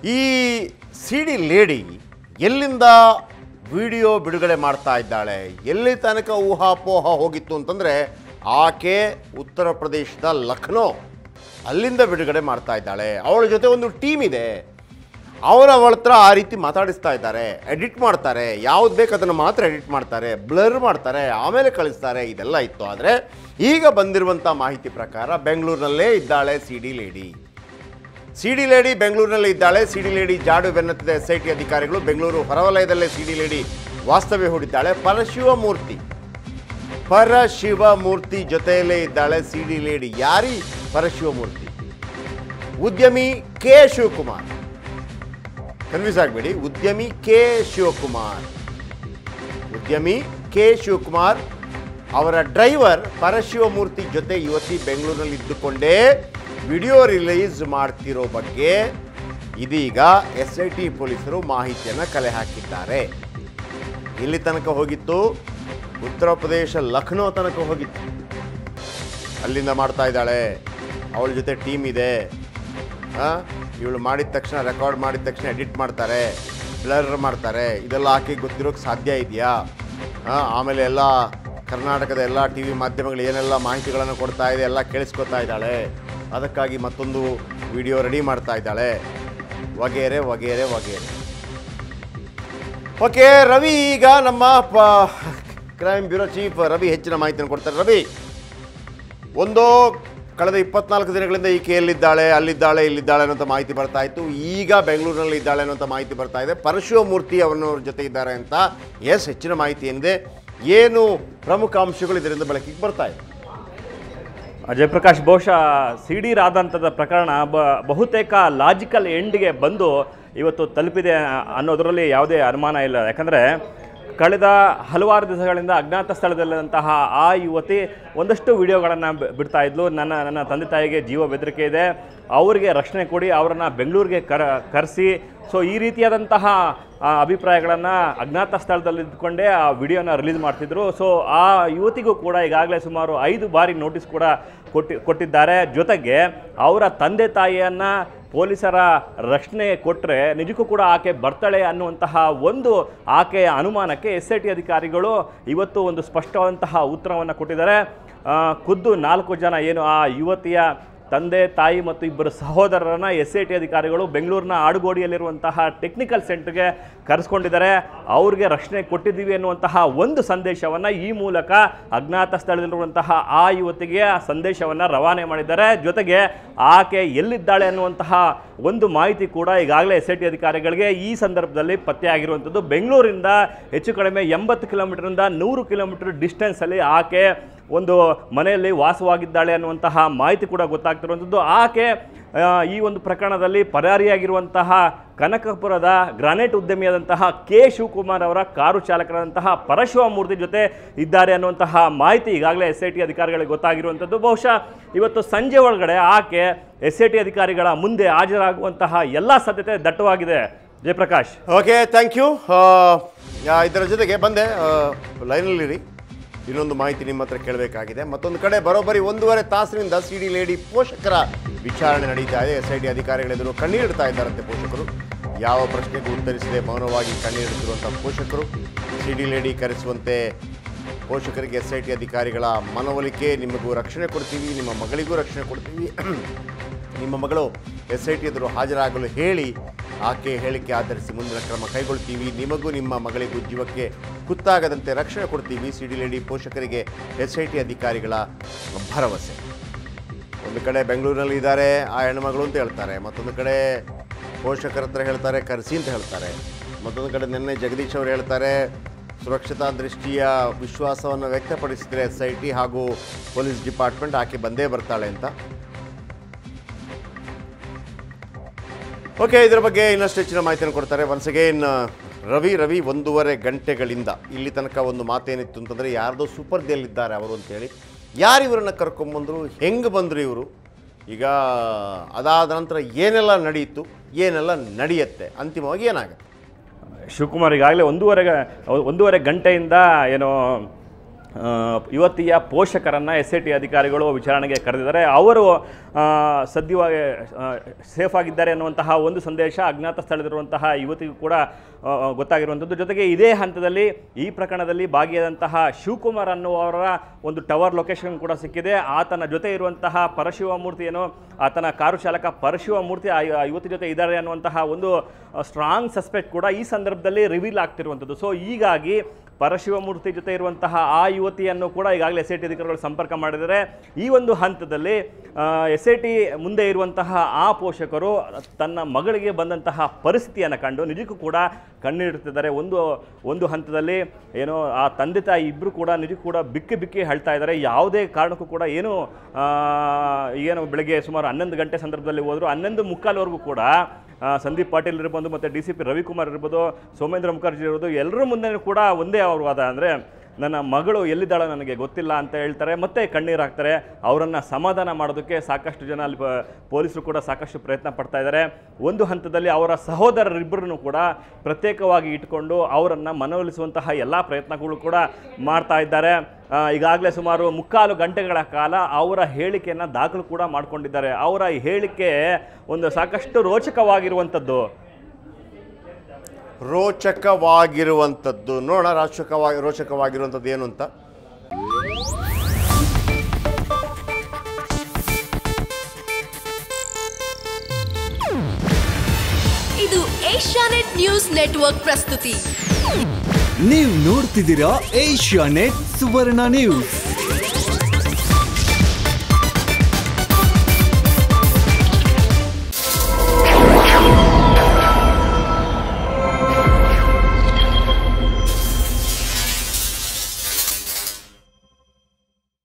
ಈ CD D ಲೇಡಿ ಎಲ್ಲಿಂದ ವಿಡಿಯೋ ಬಿಡುಗಡೆ ಮಾಡ್ತಾ ಇದ್ದಾಳೆ ಎಲ್ಲಿ ತನಕ ಊಹಾಪೋಹ ಹೋಗಿತ್ತು ಅಂತಂದರೆ ಆಕೆ ಉತ್ತರ ಪ್ರದೇಶದ ಲಕ್ನೋ ಅಲ್ಲಿಂದ ಬಿಡುಗಡೆ ಮಾಡ್ತಾ ಇದ್ದಾಳೆ ಅವಳ ಜೊತೆ ಒಂದು ಟೀಮ್ ಇದೆ ಅವರು ಅವಳ ಹತ್ರ ಆ ರೀತಿ ಮಾತಾಡಿಸ್ತಾ ಇದ್ದಾರೆ ಎಡಿಟ್ ಮಾಡ್ತಾರೆ ಯಾವ್ದು ಬೇಕು ಅದನ್ನು ಮಾತ್ರ ಎಡಿಟ್ ಮಾಡ್ತಾರೆ ಬ್ಲರ್ ಮಾಡ್ತಾರೆ ಆಮೇಲೆ ಕಳಿಸ್ತಾರೆ ಇದೆಲ್ಲ ಇತ್ತು ಆದರೆ ಈಗ ಬಂದಿರುವಂಥ ಮಾಹಿತಿ ಪ್ರಕಾರ ಬೆಂಗಳೂರಿನಲ್ಲೇ ಇದ್ದಾಳೆ ಸಿ ಡಿ ಲೇಡಿ ಸಿ ಡಿ ಲೇಡಿ ಬೆಂಗಳೂರಿನಲ್ಲಿ ಇದ್ದಾಳೆ ಸಿ ಡಿ ಲೇಡಿ ಜಾಡು ಬೆನ್ನತ್ತಿದ ಎಸ್ ಐ ಟಿ ಅಧಿಕಾರಿಗಳು ಬೆಂಗಳೂರು ಹೊರವಲಯದಲ್ಲೇ ಸಿ ಡಿ ಲೇಡಿ ವಾಸ್ತವ್ಯ ಹೂಡಿದ್ದಾಳೆ ಪರಶಿವಮೂರ್ತಿ ಪರಶಿವಮೂರ್ತಿ ಜೊತೆಯಲ್ಲೇ ಇದ್ದಾಳೆ ಸಿ ಡಿ ಲೇಡಿ ಯಾರಿ ಪರಶಿವಮೂರ್ತಿ ಉದ್ಯಮಿ ಕೆ ಶಿವಕುಮಾರ್ ಕನ್ಫ್ಯೂಸ್ ಆಗಬೇಡಿ ಉದ್ಯಮಿ ಕೆ ಶಿವಕುಮಾರ್ ಉದ್ಯಮಿ ಕೆ ಶಿವಕುಮಾರ್ ಅವರ ಡ್ರೈವರ್ ಪರಶಿವಮೂರ್ತಿ ಜೊತೆ ಯುವತಿ ಬೆಂಗಳೂರಿನಲ್ಲಿ ಇದ್ದುಕೊಂಡೇ ವಿಡಿಯೋ ರಿಲೀಸ್ ಮಾಡ್ತಿರೋ ಬಗ್ಗೆ ಇದೀಗ ಎಸ್ ಐ ಟಿ ಪೊಲೀಸರು ಮಾಹಿತಿಯನ್ನು ಕಲೆ ಹಾಕಿದ್ದಾರೆ ಇಲ್ಲಿ ತನಕ ಹೋಗಿತ್ತು ಉತ್ತರ ಪ್ರದೇಶ ಲಕ್ನೋ ತನಕ ಹೋಗಿತ್ತು ಅಲ್ಲಿಂದ ಮಾಡ್ತಾ ಇದ್ದಾಳೆ ಅವಳ ಜೊತೆ ಟೀಮ್ ಇದೆ ಇವಳು ಮಾಡಿದ ತಕ್ಷಣ ರೆಕಾರ್ಡ್ ಮಾಡಿದ ತಕ್ಷಣ ಎಡಿಟ್ ಮಾಡ್ತಾರೆ ಬ್ಲರ್ ಮಾಡ್ತಾರೆ ಇದೆಲ್ಲ ಆಕೆ ಗೊತ್ತಿರೋಕ್ಕೆ ಸಾಧ್ಯ ಇದೆಯಾ ಆ, ಆಮೇಲೆ ಎಲ್ಲ ಕರ್ನಾಟಕದ ಎಲ್ಲ ಟಿ ವಿ ಮಾಧ್ಯಮಗಳು ಏನೆಲ್ಲ ಮಾಹಿತಿಗಳನ್ನು ಕೊಡ್ತಾ ಇದೆ ಎಲ್ಲ ಕೇಳಿಸ್ಕೊತಾ ಇದ್ದಾಳೆ ಅದಕ್ಕಾಗಿ ಮತ್ತೊಂದು ವಿಡಿಯೋ ರೆಡಿ ಮಾಡ್ತಾ ಇದ್ದಾಳೆ ವಗೇರೆ ವಗೇರೆ ವಗೇರೆ ಓಕೆ ರವಿ ಈಗ ನಮ್ಮ ಕ್ರೈಮ್ ಬ್ಯೂರೋ ಚೀಫ್ ರವಿ ಹೆಚ್ಚಿನ ಮಾಹಿತಿಯನ್ನು ಕೊಡ್ತಾರೆ ರವಿ ಒಂದು ಕಳೆದ ಇಪ್ಪತ್ನಾಲ್ಕು ದಿನಗಳಿಂದ ಈಕೆ ಎಲ್ಲಿದ್ದಾಳೆ ಅಲ್ಲಿದ್ದಾಳೆ ಇಲ್ಲಿದ್ದಾಳೆ ಅನ್ನೋಂಥ ಮಾಹಿತಿ ಬರ್ತಾ ಇತ್ತು ಈಗ ಬೆಂಗಳೂರಿನಲ್ಲಿ ಇದ್ದಾಳೆ ಅನ್ನೋಂಥ ಮಾಹಿತಿ ಬರ್ತಾ ಇದೆ ಪರಶುವಮೂರ್ತಿ ಅವರನ್ನವ್ರ ಜೊತೆ ಇದ್ದಾರೆ ಅಂತ ಎಸ್ ಹೆಚ್ಚಿನ ಮಾಹಿತಿ ಏನಿದೆ ಏನು ಪ್ರಮುಖ ಅಂಶಗಳು ಇದರಿಂದ ಬೆಳಕಿಗೆ ಬರ್ತಾ ಇದೆ ಜಯಪ್ರಕಾಶ್ ಬಹುಶಃ ಸಿ ಡಿ ರಾದಂಥದ ಪ್ರಕರಣ ಬ ಬಹುತೇಕ ಲಾಜಿಕಲ್ ಎಂಡ್ಗೆ ಬಂದು ಇವತ್ತು ತಲುಪಿದೆ ಅನ್ನೋದರಲ್ಲಿ ಯಾವುದೇ ಅನುಮಾನ ಇಲ್ಲ ಯಾಕಂದರೆ ಕಳೆದ ಹಲವಾರು ದಿವಸಗಳಿಂದ ಅಜ್ಞಾತ ಸ್ಥಳದಲ್ಲಿರುವಂತಹ ಆ ಯುವತಿ ಒಂದಷ್ಟು ವಿಡಿಯೋಗಳನ್ನು ಬಿಡ್ತಾ ಇದ್ಲು ನನ್ನ ನನ್ನ ತಂದೆ ತಾಯಿಗೆ ಜೀವ ಬೆದರಿಕೆ ಇದೆ ಅವರಿಗೆ ರಕ್ಷಣೆ ಕೊಡಿ ಅವರನ್ನು ಬೆಂಗಳೂರಿಗೆ ಕರ ಕರೆಸಿ ಸೊ ಈ ರೀತಿಯಾದಂತಹ ಅಭಿಪ್ರಾಯಗಳನ್ನು ಅಜ್ಞಾತ ಸ್ಥಳದಲ್ಲಿದ್ದುಕೊಂಡೇ ಆ ವಿಡಿಯೋನ ರಿಲೀಸ್ ಮಾಡ್ತಿದ್ರು ಸೊ ಆ ಯುವತಿಗೂ ಕೂಡ ಈಗಾಗಲೇ ಸುಮಾರು ಐದು ಬಾರಿ ನೋಟಿಸ್ ಕೂಡ ಕೊಟ್ಟಿ ಕೊಟ್ಟಿದ್ದಾರೆ ಜೊತೆಗೆ ಅವರ ತಂದೆ ತಾಯಿಯನ್ನು ಪೊಲೀಸರ ರಕ್ಷಣೆ ಕೊಟ್ಟರೆ ನಿಜಕ್ಕೂ ಕೂಡ ಆಕೆ ಬರ್ತಾಳೆ ಅನ್ನುವಂತಹ ಒಂದು ಆಕೆಯ ಅನುಮಾನಕ್ಕೆ ಎಸ್ ಐ ಟಿ ಅಧಿಕಾರಿಗಳು ಇವತ್ತು ಒಂದು ಸ್ಪಷ್ಟವಾದಂತಹ ಉತ್ತರವನ್ನು ಕೊಟ್ಟಿದ್ದಾರೆ ಆ, ಖುದ್ದು ನಾಲ್ಕು ಜನ ಏನು ಆ ಯುವತಿಯ ತಂದೆ ತಾಯಿ ಮತ್ತು ಇಬ್ಬರು ಸಹೋದರರನ್ನ ಎಸ್ ಐ ಟಿ ಅಧಿಕಾರಿಗಳು ಬೆಂಗಳೂರಿನ ಆಡುಗೋಡಿಯಲ್ಲಿರುವಂತಹ ಟೆಕ್ನಿಕಲ್ ಸೆಂಟರ್ಗೆ ಕರೆಸ್ಕೊಂಡಿದ್ದಾರೆ ಅವ್ರಿಗೆ ರಕ್ಷಣೆ ಕೊಟ್ಟಿದ್ದೀವಿ ಅನ್ನುವಂತಹ ಒಂದು ಸಂದೇಶವನ್ನು ಈ ಮೂಲಕ ಅಜ್ಞಾತ ಸ್ಥಳದಲ್ಲಿರುವಂತಹ ಆ ಯುವತಿಗೆ ಆ ಸಂದೇಶವನ್ನು ರವಾನೆ ಮಾಡಿದ್ದಾರೆ ಜೊತೆಗೆ ಆಕೆ ಎಲ್ಲಿದ್ದಾಳೆ ಅನ್ನುವಂತಹ ಒಂದು ಮಾಹಿತಿ ಕೂಡ ಈಗಾಗಲೇ ಎಸ್ ಐ ಟಿ ಅಧಿಕಾರಿಗಳಿಗೆ ಈ ಸಂದರ್ಭದಲ್ಲಿ ಪತ್ತೆಯಾಗಿರುವಂಥದ್ದು ಬೆಂಗಳೂರಿಂದ ಹೆಚ್ಚು ಕಡಿಮೆ ಎಂಬತ್ತು ಕಿಲೋಮೀಟರಿಂದ ನೂರು ಕಿಲೋಮೀಟರ್ ಡಿಸ್ಟೆನ್ಸಲ್ಲಿ ಆಕೆ ಒಂದು ಮನೆಯಲ್ಲಿ ವಾಸವಾಗಿದ್ದಾಳೆ ಅನ್ನುವಂತಹ ಮಾಹಿತಿ ಕೂಡ ಗೊತ್ತಾಗ್ತಿರುವಂಥದ್ದು ಆಕೆ ಆ, ಈ ಒಂದು ಪ್ರಕರಣದಲ್ಲಿ ಪರಾರಿಯಾಗಿರುವಂತಹ ಕನಕಪುರದ ಗ್ರಾನೈಟ್ ಉದ್ಯಮಿಯಾದಂತಹ ಕೆ ಶಿವಕುಮಾರ್ ಅವರ ಕಾರು ಚಾಲಕರಾದಂತಹ ಪರಶಿವಮೂರ್ತಿ ಜೊತೆ ಇದ್ದಾರೆ ಅನ್ನುವಂತಹ ಮಾಹಿತಿ ಈಗಾಗಲೇ ಎಸ್ ಐ ಟಿ ಅಧಿಕಾರಿಗಳಿಗೆ ಗೊತ್ತಾಗಿರುವಂಥದ್ದು ಬಹುಶಃ ಇವತ್ತು ಸಂಜೆ ಒಳಗಡೆ ಆಕೆ ಎಸ್ ಐ ಟಿ ಅಧಿಕಾರಿಗಳ ಮುಂದೆ ಹಾಜರಾಗುವಂತಹ ಎಲ್ಲ ಸಾಧ್ಯತೆ ದಟ್ಟವಾಗಿದೆ ಜಯಪ್ರಕಾಶ್ ಓಕೆ ಥ್ಯಾಂಕ್ ಯು ಇದರ ಜೊತೆಗೆ ಬಂದೆ ಲೈನಲ್ಲಿರಿ ಇನ್ನೊಂದು ಮಾಹಿತಿ ನಿಮ್ಮ ಹತ್ರ ಕೇಳಬೇಕಾಗಿದೆ ಮತ್ತೊಂದು ಕಡೆ ಬರೋಬ್ಬರಿ ಒಂದೂವರೆ ತಾಸಿನಿಂದ ಸಿ ಡಿ ಲೇಡಿ ಪೋಷಕರ ವಿಚಾರಣೆ ನಡೀತಾ ಇದೆ ಎಸ್ ಐ ಟಿ ಅಧಿಕಾರಿಗಳೆದುರು ಕಣ್ಣೀರಿಡ್ತಾ ಇದ್ದಾರಂತೆ ಪೋಷಕರು ಯಾವ ಪ್ರಶ್ನೆಗೂ ಉತ್ತರಿಸದೆ ಮೌನವಾಗಿ ಕಣ್ಣೀರಿಡುತ್ತಿರುವಂಥ ಪೋಷಕರು ಸಿ ಡಿ ಲೇಡಿ ಕರೆಸುವಂತೆ ಪೋಷಕರಿಗೆ ಎಸ್ ಐ ಟಿ ಅಧಿಕಾರಿಗಳ ಮನವೊಲಿಕೆ ನಿಮಗೂ ರಕ್ಷಣೆ ಕೊಡ್ತೀವಿ ನಿಮ್ಮ ಮಗಳಿಗೂ ರಕ್ಷಣೆ ಕೊಡ್ತೀವಿ ನಿಮ್ಮ ಮಗಳು ಎಸ್ ಐ ಟಿ ಎದುರು ಹಾಜರಾಗಲು ಹೇಳಿ ಆಕೆ ಹೇಳಿಕೆ ಆಧರಿಸಿ ಮುಂದಿನ ಕ್ರಮ ಕೈಗೊಳ್ತೀವಿ ನಿಮಗೂ ನಿಮ್ಮ ಮಗಳಿಗೂ ಜೀವಕ್ಕೆ ಕುತ್ತಾಗದಂತೆ ರಕ್ಷಣೆ ಕೊಡ್ತೀವಿ ಸಿ ಡಿ ಲೇಡಿ ಪೋಷಕರಿಗೆ ಎಸ್ ಐ ಟಿ ಅಧಿಕಾರಿಗಳ ಭರವಸೆ ಒಂದು ಕಡೆ ಬೆಂಗಳೂರಿನಲ್ಲಿ ಇದ್ದಾರೆ ಆ ಹೆಣ್ಮಗಳು ಅಂತ ಹೇಳ್ತಾರೆ ಮತ್ತೊಂದು ಕಡೆ ಪೋಷಕರ ಹತ್ರ ಹೇಳ್ತಾರೆ ಕರೆಸಿ ಅಂತ ಹೇಳ್ತಾರೆ ಮತ್ತೊಂದು ಕಡೆ ನಿನ್ನೆ ಜಗದೀಶ್ ಅವರು ಹೇಳ್ತಾರೆ ಸುರಕ್ಷತಾ ದೃಷ್ಟಿಯ ವಿಶ್ವಾಸವನ್ನು ವ್ಯಕ್ತಪಡಿಸಿದರೆ ಎಸ್ ಐ ಟಿ ಹಾಗೂ ಪೊಲೀಸ್ ಡಿಪಾರ್ಟ್ಮೆಂಟ್ ಆಕೆ ಬಂದೇ ಬರ್ತಾಳೆ ಅಂತ ಓಕೆ ಇದರ ಬಗ್ಗೆ ಇನ್ನಷ್ಟು ಹೆಚ್ಚಿನ ಮಾಹಿತಿಯನ್ನು ಕೊಡ್ತಾರೆ ಒನ್ಸ್ ಅಗೇನ್ ರವಿ ರವಿ ಒಂದೂವರೆ ಗಂಟೆಗಳಿಂದ ಇಲ್ಲಿ ತನಕ ಒಂದು ಮಾತೇನಿತ್ತು ಅಂತಂದರೆ ಯಾರ್ದೋ ಸೂಪರ್ದಿಯಲ್ಲಿದ್ದಾರೆ ಅವರು ಅಂತೇಳಿ ಯಾರು ಇವರನ್ನು ಕರ್ಕೊಂಬಂದರು ಹೆಂಗೆ ಬಂದರು ಇವರು ಈಗ ಅದಾದ ನಂತರ ಏನೆಲ್ಲ ನಡೆಯಿತು ಏನೆಲ್ಲ ನಡೆಯುತ್ತೆ ಅಂತಿಮವಾಗಿ ಏನಾಗುತ್ತೆ ಶಿವಕುಮಾರ್ ಈಗಾಗಲೇ ಒಂದೂವರೆ ಗ- ಒಂದೂವರೆ ಗಂಟೆಯಿಂದ ಏನೋ ಆ, ಯುವತಿಯ ಪೋಷಕರನ್ನು ಎಸ್ ಐ ಟಿ ಅಧಿಕಾರಿಗಳು ವಿಚಾರಣೆಗೆ ಕರೆದಿದ್ದಾರೆ ಅವರು ಆ, ಸದ್ಯವಾಗಿ ಸೇಫ್ ಆಗಿದ್ದಾರೆ ಅನ್ನುವಂತಹ ಒಂದು ಸಂದೇಶ ಅಜ್ಞಾತ ಸ್ಥಳದಲ್ಲಿರುವಂತಹ ಯುವತಿಗೂ ಕೂಡ ಆ, ಗೊತ್ತಾಗಿರುವಂಥದ್ದು ಜೊತೆಗೆ ಇದೇ ಹಂತದಲ್ಲಿ ಈ ಪ್ರಕರಣದಲ್ಲಿ ಭಾಗಿಯಾದಂತಹ ಶಿವಕುಮಾರ್ ಅನ್ನುವರ ಒಂದು ಟವರ್ ಲೊಕೇಶನ್ ಕೂಡ ಸಿಕ್ಕಿದೆ ಆತನ ಜೊತೆ ಇರುವಂತಹ ಪರಶಿವಮೂರ್ತಿ ಏನು ಆತನ ಕಾರು ಚಾಲಕ ಪರಶಿವಮೂರ್ತಿ ಆ ಆ ಯುವತಿ ಜೊತೆ ಇದ್ದಾರೆ ಅನ್ನುವಂತಹ ಒಂದು ಸ್ಟ್ರಾಂಗ್ ಸಸ್ಪೆಕ್ಟ್ ಕೂಡ ಈ ಸಂದರ್ಭದಲ್ಲಿ ರಿವೀಲ್ ಆಗ್ತಿರುವಂಥದ್ದು ಸೊ ಹೀಗಾಗಿ ಪರಶಿವಮೂರ್ತಿ ಜೊತೆ ಇರುವಂತಹ ಆ ಯುವತಿಯನ್ನು ಕೂಡ ಈಗಾಗಲೇ ಎಸ್ ಐ ಟಿ ಅಧಿಕಾರಿಗಳು ಸಂಪರ್ಕ ಮಾಡಿದರೆ ಈ ಒಂದು ಹಂತದಲ್ಲಿ ಎಸ್ ಐ ಟಿ ಮುಂದೆ ಇರುವಂತಹ ಆ ಪೋಷಕರು ತನ್ನ ಮಗಳಿಗೆ ಬಂದಂತಹ ಪರಿಸ್ಥಿತಿಯನ್ನು ಕಂಡು ನಿಜಕ್ಕೂ ಕೂಡ ಕಣ್ಣೀಡುತ್ತಿದ್ದಾರೆ ಒಂದು ಒಂದು ಹಂತದಲ್ಲಿ ಏನೋ ಆ ತಂದೆ ತಾಯಿ ಇಬ್ಬರು ಕೂಡ ನಿಜಕ್ಕೂ ಕೂಡ ಬಿಕ್ಕಿ ಬಿಕ್ಕಿ ಹೇಳ್ತಾ ಇದ್ದಾರೆ ಯಾವುದೇ ಕಾರಣಕ್ಕೂ ಕೂಡ ಏನು ಆ, ಏನು ಬೆಳಗ್ಗೆ ಸುಮಾರು ಹನ್ನೊಂದು ಗಂಟೆ ಸಂದರ್ಭದಲ್ಲಿ ಹೋದರು ಹನ್ನೊಂದು ಮುಕ್ಕಾಲ್ವರೆಗೂ ಕೂಡ ಆ, ಸಂದೀಪ್ ಪಾಟೀಲ್ ಇರ್ಬೋದು ಮತ್ತು ಡಿ ಸಿ ಪಿ ರವಿಕುಮಾರ್ ಇರ್ಬೋದು ಸೋಮೇಂದ್ರ ಮುಖರ್ಜಿ ಇರ್ಬೋದು ಎಲ್ಲರ ಮುಂದೆ ಕೂಡ ಒಂದೇ ಅವ್ರ ವಾದ ಅಂದರೆ ನನ್ನ ಮಗಳು ಎಲ್ಲಿದ್ದಾಳೋ ನನಗೆ ಗೊತ್ತಿಲ್ಲ ಅಂತ ಹೇಳ್ತಾರೆ ಮತ್ತೆ ಕಣ್ಣೀರು ಹಾಕ್ತಾರೆ ಅವರನ್ನು ಸಮಾಧಾನ ಮಾಡೋದಕ್ಕೆ ಸಾಕಷ್ಟು ಜನ ಅಲ್ಲಿ ಪ- ಪೊಲೀಸರು ಕೂಡ ಸಾಕಷ್ಟು ಪ್ರಯತ್ನ ಪಡ್ತಾ ಇದ್ದಾರೆ ಒಂದು ಹಂತದಲ್ಲಿ ಅವರ ಸಹೋದರರಿಬ್ಬರನ್ನು ಕೂಡ ಪ್ರತ್ಯೇಕವಾಗಿ ಇಟ್ಕೊಂಡು ಅವರನ್ನು ಮನವೊಲಿಸುವಂತಹ ಎಲ್ಲ ಪ್ರಯತ್ನಗಳು ಕೂಡ ಮಾಡ್ತಾ ಇದ್ದಾರೆ ಆ, ಈಗಾಗಲೇ ಸುಮಾರು ಮುಕ್ಕಾಲು ಗಂಟೆಗಳ ಕಾಲ ಅವರ ಹೇಳಿಕೆಯನ್ನು ದಾಖಲು ಕೂಡ ಮಾಡ್ಕೊಂಡಿದ್ದಾರೆ ಅವರ ಈ ಹೇಳಿಕೆ ಒಂದು ಸಾಕಷ್ಟು ರೋಚಕವಾಗಿರುವಂಥದ್ದು ರೋಚಕವಾಗಿರುವಂಥದ್ದು ನೋಡೋಣ ರೋಚಕವಾಗಿ ರೋಚಕವಾಗಿರುವಂಥದ್ದು ಏನು ಅಂತ ಇದು ಏಷ್ಯಾನೆಟ್ ನ್ಯೂಸ್ ನೆಟ್ವರ್ಕ್ ಪ್ರಸ್ತುತಿ ನೀವು ನೋಡ್ತಿದ್ದೀರಾ ಏಷ್ಯಾ ನೆಟ್ ಸುವರ್ಣ ನ್ಯೂಸ್